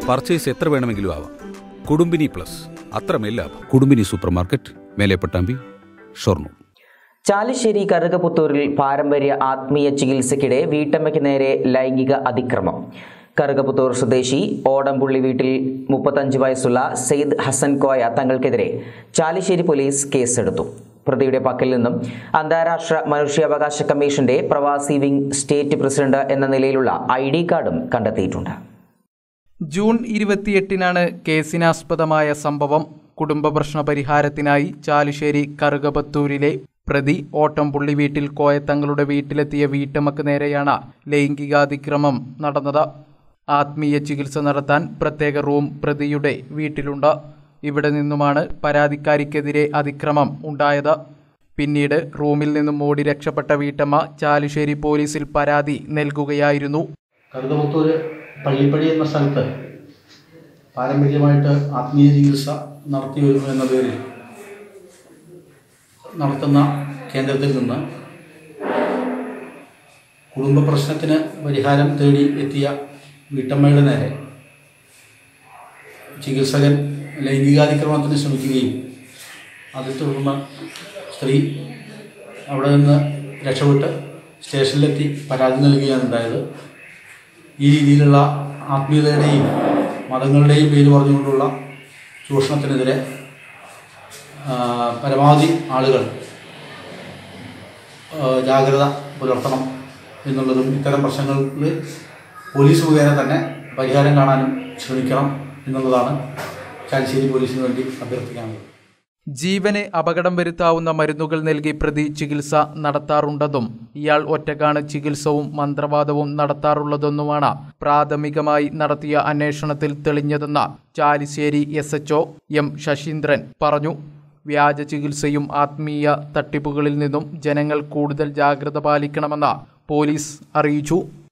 purchase എത്ര വേണമെങ്കിലും ആവാം കുടുംബിനി പ്ലസ് അത്രമേൽ ലാഭം കുടുംബിനി സൂപ്പർ മാർക്കറ്റ് മേലെ പട്ടാമ്പി ഷൊർണൂർ ചാലിശ്ശേരി കറുകപുത്തൂരിൽ പാരമ്പര്യ ആത്മീയ ചികിത്സയ്ക്കിടെ വീട്ടമ്മയ്ക്ക് നേരെ ലൈംഗിക അതിക്രമം കറുകപുത്തൂർ സ്വദേശി ഓടംപുള്ളി വീട്ടിൽ മുപ്പത്തഞ്ച് വയസ്സുള്ള സെയ്ദ് ഹസൻ കോയ തങ്ങൾക്കെതിരെ ചാലിശ്ശേരി പോലീസ് കേസെടുത്തു പ്രതിയുടെ പക്കൽ നിന്നും അന്താരാഷ്ട്ര മനുഷ്യാവകാശ കമ്മീഷന്റെ പ്രവാസി വിംഗ് സ്റ്റേറ്റ് പ്രസിഡന്റ് എന്ന നിലയിലുള്ള ഐ ഡി കാർഡും കണ്ടെത്തിയിട്ടുണ്ട് ജൂൺ ഇരുപത്തിയെട്ടിനാണ് കേസിനാസ്പദമായ സംഭവം കുടുംബ പ്രശ്ന പരിഹാരത്തിനായി ചാലുശ്ശേരി കറുകപത്തൂരിലെ പ്രതി ഓട്ടംപുള്ളി വീട്ടിൽ കോയത്തങ്ങളുടെ വീട്ടിലെത്തിയ വീട്ടമ്മക്ക് നേരെയാണ് ലൈംഗികാതിക്രമം നടന്നത് ആത്മീയ ചികിത്സ നടത്താൻ പ്രത്യേക റൂം പ്രതിയുടെ വീട്ടിലുണ്ട് ഇവിടെ നിന്നുമാണ് പരാതിക്കാരിക്കെതിരെ അതിക്രമം ഉണ്ടായത് പിന്നീട് റൂമിൽ നിന്നും ഓടി രക്ഷപ്പെട്ട വീട്ടമ്മ ചാലുശ്ശേരി പോലീസിൽ പരാതി നൽകുകയായിരുന്നു കറുകമുത്തൂര് പള്ളിപ്പടി എന്ന സ്ഥലത്ത് പാരമ്പര്യമായിട്ട് ആത്മീയ ചികിത്സ നടത്തി വരുന്നു എന്ന പേരിൽ നടത്തുന്ന കേന്ദ്രത്തിൽ നിന്ന് കുടുംബ പ്രശ്നത്തിന് പരിഹാരം തേടി എത്തിയ വീട്ടമ്മയുടെ നേരെ ചികിത്സകൻ ലൈംഗികാതിക്രമണത്തിന് ശ്രമിക്കുകയും അതിൽ തുടർന്ന് സ്ത്രീ അവിടെ നിന്ന് രക്ഷപ്പെട്ട് സ്റ്റേഷനിലെത്തി പരാതി നൽകുകയാണ് ഉണ്ടായത് ഈ രീതിയിലുള്ള ആത്മീയതയുടെയും മതങ്ങളുടെയും പേര് പറഞ്ഞുകൊണ്ടുള്ള ചൂഷണത്തിനെതിരെ ആ, പരമാവധി ആളുകൾ ആ, ജാഗ്രത പുലർത്തണം എന്നുള്ളതും ഇത്തരം പ്രശ്നങ്ങളിൽ പോലീസ് മുഖേന തന്നെ പരിഹാരം കാണാനും ശ്രമിക്കണം എന്നുള്ളതാണ് ചാലിശ്ശേരി പോലീസിന് വേണ്ടി അഭ്യർത്ഥിക്കാനുള്ളത് ജീവന് അപകടം വരുത്താവുന്ന മരുന്നുകൾ നൽകി പ്രതി ചികിത്സ നടത്താറുണ്ടെന്നും ഇയാൾ ഒറ്റക്കാണ് ചികിത്സവും മന്ത്രവാദവും നടത്താറുള്ളതെന്നുമാണ് പ്രാഥമികമായി നടത്തിയ അന്വേഷണത്തിൽ തെളിഞ്ഞതെന്ന് Chalissery S H M Saseendran പറഞ്ഞു വ്യാജ ചികിത്സയും ആത്മീയ തട്ടിപ്പുകളിൽ നിന്നും ജനങ്ങൾ കൂടുതൽ ജാഗ്രത പാലിക്കണമെന്ന് പോലീസ് അറിയിച്ചു